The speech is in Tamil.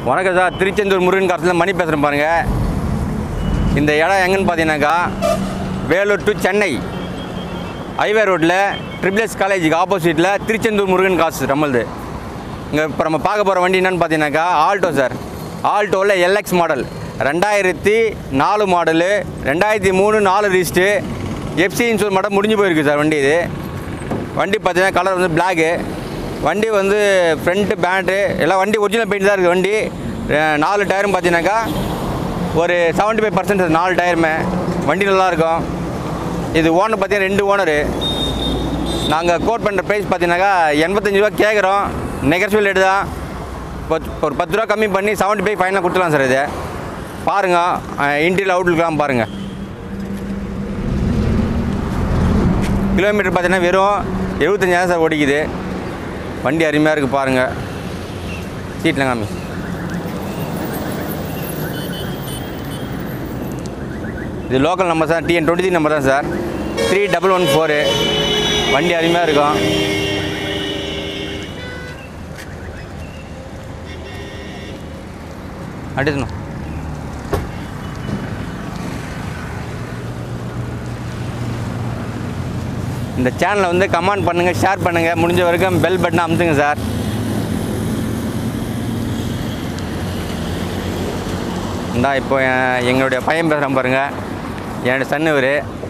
வணக்கம் சார் திருச்செந்தூர் முருகன் காலத்தில் மணி பேசுகிறேன் பாருங்கள் இந்த இடம் எங்கன்னு பார்த்தீங்கன்னாக்கா வேலூர் டு சென்னை ஹைவே ரோட்டில் ட்ரிபிள்எஸ் காலேஜுக்கு ஆப்போசிட்டில் திருச்செந்தூர் முருகன் காசு நம்மளுது இங்கே இப்போ நம்ம பார்க்க போகிற வண்டி என்னன்னு பார்த்தீங்கன்னாக்கா ஆல்டோ சார் ஆல்டோவில் எல்எக்ஸ் மாடல் ரெண்டாயிரத்தி நாலு மாடலு ரெண்டாயிரத்தி மூணு நாலு ரிஜிஸ்ட்டு எஃப்சி இன்சூர் மாடல் முடிஞ்சு போயிருக்கு சார் வண்டி இது வண்டி பார்த்தீங்கன்னா கலர் வந்து பிளாக்கு வண்டி வந்து ஃப்ரண்ட்டு பேண்ட்டு எல்லாம் வண்டி ஒரிஜினல் பெயிண்ட் தான் இருக்குது வண்டி அஹ் நாலு டயரும் பார்த்தீங்கன்னாக்கா ஒரு 75% ஃபைவ் பர்சன்ட் நாலு டயருமே வண்டி நல்லாயிருக்கும் இது ஓனர் பார்த்தீங்கன்னா ரெண்டு ஓனரு நாங்கள் கோட் பண்ணுற ப்ரைஸ் பார்த்தீங்கன்னாக்கா எண்பத்தஞ்சு ரூபா கேட்குறோம் நெகர்ஸ்வல் ரேட்டு தான் பத் ஒரு பத்து ரூபா கம்மி பண்ணி 75 ஃபைவ் ஃபைனலாக கொடுத்துலாம் சார் இது பாருங்கள் இன்டீரியல் அவுட்லுக்கெலாம் பாருங்கள் கிலோமீட்டர் பார்த்தீங்கன்னா வெறும் எழுபத்தஞ்சாயிரம் சார் ஓடிக்குது வண்டி அருமையாக இருக்குது பாருங்கள் சீட்டில் காமி இது local number sir TN twenty three number தான் sir three double one four வண்டி அருமையாக இருக்கும் அடிக்கணும் இந்த சேனலை வந்து கமெண்ட் பண்ணுங்கள் ஷேர் பண்ணுங்கள் முடிஞ்ச வரைக்கும் பெல் பட்டனை அமுத்துங்க சார் இந்தா இப்போ என் எங்களுடைய பையன் பேசுகிறான் பாருங்கள் என்னோடய சன் இவர்